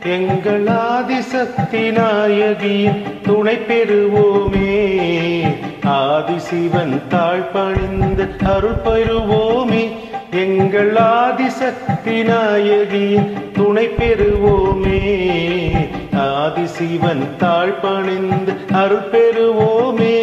எங்கள் ஆதிசக்தி நாயகியின் துணை பெறுவோமே ஆதிசிவன் தாழ்பணிந்து அருள் பெறுவோமே எங்கள் ஆதிசக்தி நாயகியின் துணை பெறுவோமே ஆதிசிவன் தாழ்பணிந்து அருள் பெறுவோமே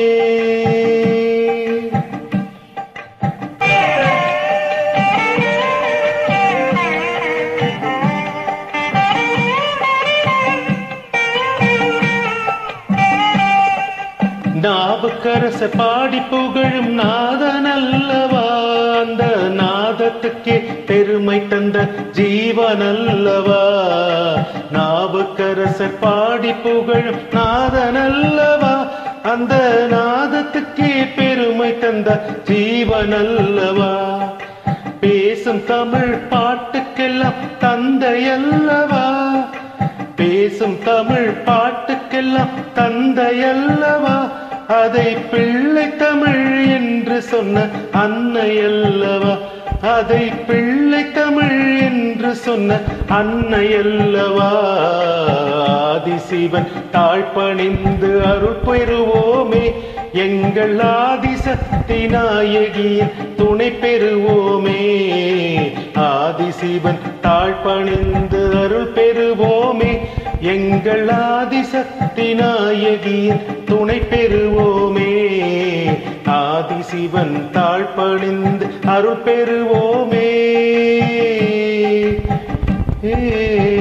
நாவுக்கரச பாடி புகழும் நாதன் அல்லவா அந்த நாதத்துக்கே பெருமை தந்த ஜீவன் அல்லவா நாவுக்கரசர் பாடி புகழும் நாதன் அல்லவா அந்த நாதத்துக்கே பெருமை தந்த ஜீவன் அல்லவா பேசும் தமிழ் பாட்டுக்கெல்லாம் தந்தை அல்லவா பேசும் தமிழ் பாட்டுக்கெல்லாம் தந்தை அல்லவா அதை பிள்ளை தமிழ் என்று சொன்ன அன்னை அல்லவா அதை பிள்ளை தமிழ் என்று சொன்ன அன்னை அல்லவா ஆதிசிவன் தாழ்பணிந்து அருள் பெறுவோமே எங்கள் ஆதிசக்தி நாயகியின் துணை பெறுவோமே ஆதிசிவன் தாழ்பணிந்து அருள் பெறுவோமே எங்கள் ஆதிசக்தி நாயகியின் துணை பெறுவோமே ஆதிசிவன் தாழ்பணிந்து அருள் பெறுவோமே ஏ